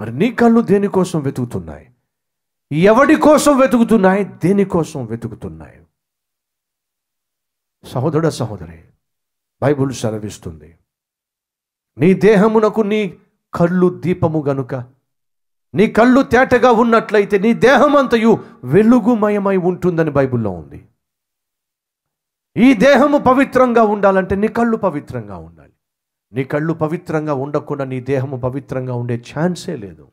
మరి నీ కళ్ళు దేనికోసం వెతుకుతున్నాయి ఎవడి కోసం వెతుకుతున్నాయి దేనికోసం వెతుకుతున్నాయి సహోదరుడ సహోదరి బైబుల్ సెలవిస్తుంది నీ దేహమునకు నీ కళ్ళు దీపము గనుక నీ కళ్ళు తేటగా ఉన్నట్లయితే నీ దేహమంతయు వెలుగుమయమై ఉంటుందని బైబిల్లో ఉంది ఈ దేహము పవిత్రంగా ఉండాలంటే నీ కళ్ళు పవిత్రంగా ఉండాలి నీ కళ్ళు పవిత్రంగా ఉండకుండా నీ దేహము పవిత్రంగా ఉండే ఛాన్సే లేదు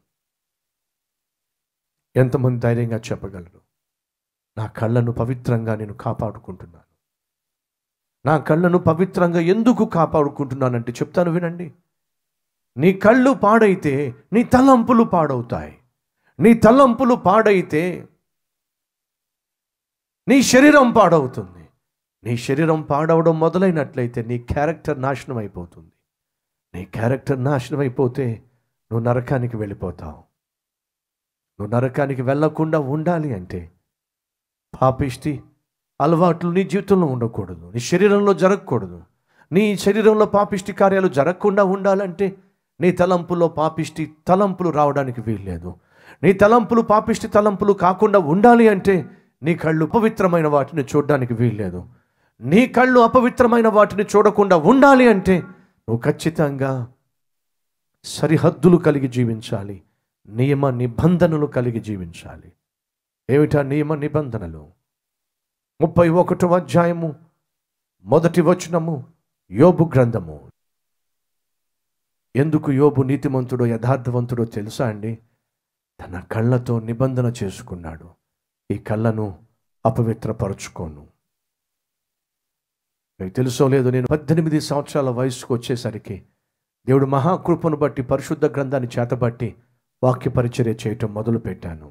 ఎంతమంది ధైర్యంగా చెప్పగలరు నా కళ్ళను పవిత్రంగా నేను కాపాడుకుంటున్నాను నా కళ్ళను పవిత్రంగా ఎందుకు కాపాడుకుంటున్నానంటే చెప్తాను వినండి నీ కళ్ళు పాడైతే నీ తలంపులు పాడవుతాయి నీ తలంపులు పాడైతే నీ శరీరం పాడవుతుంది నీ శరీరం పాడవడం మొదలైనట్లయితే నీ క్యారెక్టర్ నాశనం అయిపోతుంది నీ క్యారెక్టర్ నాశనం అయిపోతే నువ్వు నరకానికి వెళ్ళిపోతావు నువ్వు నరకానికి వెళ్ళకుండా ఉండాలి అంటే పాపిష్టి అలవాట్లు నీ జీవితంలో ఉండకూడదు నీ శరీరంలో జరగకూడదు నీ శరీరంలో పాపిష్టి కార్యాలు జరగకుండా ఉండాలంటే నీ తలంపులో పాపిష్టి తలంపులు రావడానికి వీల్లేదు నీ తలంపులు పాపిష్టి తలంపులు కాకుండా ఉండాలి అంటే నీ కళ్ళు పవిత్రమైన వాటిని చూడడానికి వీల్లేదు నీ కళ్ళు అపవిత్రమైన వాటిని చూడకుండా ఉండాలి అంటే నువ్వు ఖచ్చితంగా సరిహద్దులు కలిగి జీవించాలి నియమ నిబంధనలు కలిగి జీవించాలి ఏమిటా నియమ నిబంధనలు ముప్పై ఒకటో అధ్యాయము మొదటి వచనము యోబు గ్రంథము ఎందుకు యోబు నీతిమంతుడో యథార్థవంతుడో తెలుసా అండి తన కళ్ళతో నిబంధన చేసుకున్నాడు ఈ కళ్ళను అపవిత్రపరచుకోను మీకు తెలుసో లేదో నేను పద్దెనిమిది సంవత్సరాల వయసుకు వచ్చేసరికి దేవుడు మహాకృపను బట్టి పరిశుద్ధ గ్రంథాన్ని చేతబట్టి వాక్య పరిచర్య చేయటం మొదలుపెట్టాను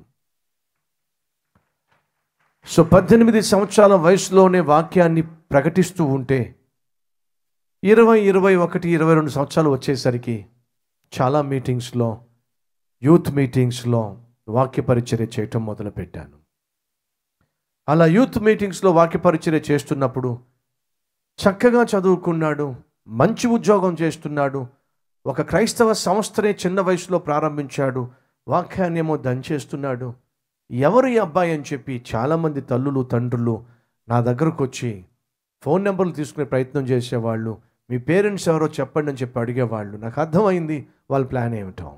సో పద్దెనిమిది సంవత్సరాల వయసులోనే వాక్యాన్ని ప్రకటిస్తూ ఉంటే ఇరవై ఇరవై ఒకటి ఇరవై రెండు సంవత్సరాలు వచ్చేసరికి చాలా మీటింగ్స్లో యూత్ మీటింగ్స్లో వాక్య పరిచర్య చేయటం మొదలుపెట్టాను అలా యూత్ మీటింగ్స్లో వాక్య పరిచర్య చేస్తున్నప్పుడు చక్కగా చదువుకున్నాడు మంచి ఉద్యోగం చేస్తున్నాడు ఒక క్రైస్తవ సంస్థనే చిన్న వయసులో ప్రారంభించాడు వాక్యాన్ని ఏమో దంచేస్తున్నాడు ఎవరు ఈ అబ్బాయి అని చెప్పి చాలామంది తల్లులు తండ్రులు నా దగ్గరకు వచ్చి ఫోన్ నెంబర్లు తీసుకునే ప్రయత్నం చేసేవాళ్ళు మీ పేరెంట్స్ ఎవరో చెప్పండి అని చెప్పి అడిగేవాళ్ళు నాకు అర్థమైంది వాళ్ళ ప్లాన్ ఏమిటో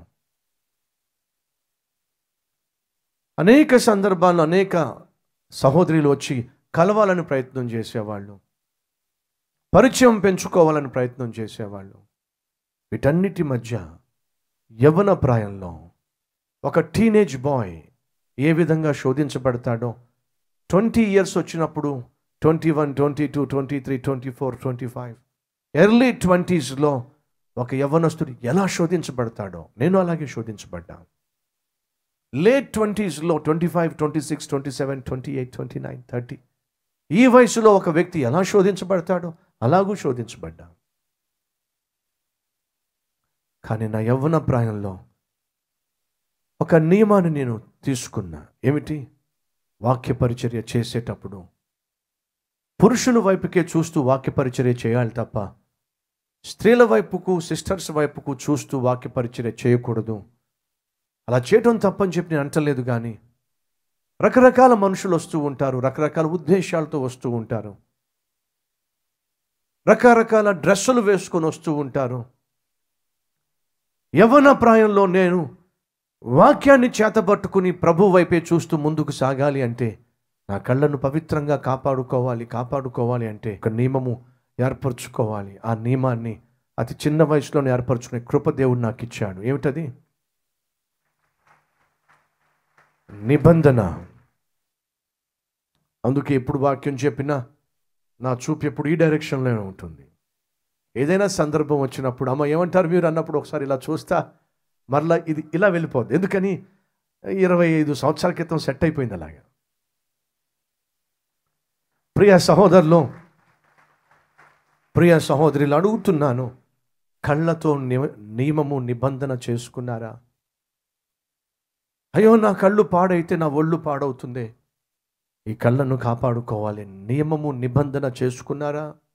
అనేక సందర్భాల్లో అనేక సహోదరులు వచ్చి కలవాలని ప్రయత్నం చేసేవాళ్ళు పరిచయం పెంచుకోవాలని ప్రయత్నం చేసేవాళ్ళు వీటన్నిటి మధ్య యవన ప్రాయంలో ఒక టీనేజ్ బాయ్ ఏ విధంగా శోధించబడతాడో ట్వంటీ ఇయర్స్ వచ్చినప్పుడు twenty one twenty two twenty three twenty four twenty five early ట్వంటీస్లో ఒక యవ్వనస్తుడు ఎలా శోధించబడతాడో నేను అలాగే శోధించబడ్డా లేట్ ట్వంటీస్లో twenty five twenty six twenty seven twenty eight twenty nine thirty ఈ వయసులో ఒక వ్యక్తి ఎలా శోధించబడతాడో అలాగూ శోధించబడ్డా కానీ నా యవ్వన ప్రాయంలో ఒక నియమాన్ని నేను తీసుకున్నా ఏమిటి వాక్య పరిచర్య చేసేటప్పుడు పురుషుల వైపుకే చూస్తూ వాక్య పరిచర్య చేయాలి తప్ప స్త్రీల వైపుకు సిస్టర్స్ వైపుకు చూస్తూ వాక్య పరిచర్య చేయకూడదు అలా చేయటం తప్పని చెప్పి నేను అంటలేదు కానీ రకరకాల మనుషులు వస్తూ ఉంటారు రకరకాల ఉద్దేశాలతో వస్తూ ఉంటారు రకరకాల డ్రెస్సులు వేసుకొని వస్తూ ఉంటారు యవన ప్రాయంలో నేను వాక్యాన్ని చేతబట్టుకుని ప్రభు వైపే చూస్తూ ముందుకు సాగాలి అంటే నా కళ్ళను పవిత్రంగా కాపాడుకోవాలి కాపాడుకోవాలి అంటే ఒక నియమము ఏర్పరచుకోవాలి ఆ నియమాన్ని అతి చిన్న వయసులోనే ఏర్పరచుకునే కృప దేవుడు నాకు ఇచ్చాడు ఏమిటది నిబంధన అందుకే ఎప్పుడు వాక్యం చెప్పినా నా చూపు ఎప్పుడు ఈ డైరెక్షన్లోనే ఉంటుంది ఏదైనా సందర్భం వచ్చినప్పుడు అమ్మ ఏమంటారు మీరు అన్నప్పుడు ఒకసారి ఇలా చూస్తా మరలా ఇది ఇలా వెళ్ళిపోద్ది ఎందుకని ఇరవై ఐదు సంవత్సరాల క్రితం సెట్ అయిపోయింది అలాగా ప్రియ సహోదరులు ప్రియ సహోదరులు అడుగుతున్నాను కళ్ళతో ని- నియమము నిబంధన చేసుకున్నారా అయ్యో నా కళ్ళు పాడైతే నా ఒళ్ళు పాడవుతుంది ఈ కళ్ళను కాపాడుకోవాలి నియమము నిబంధన చేసుకున్నారా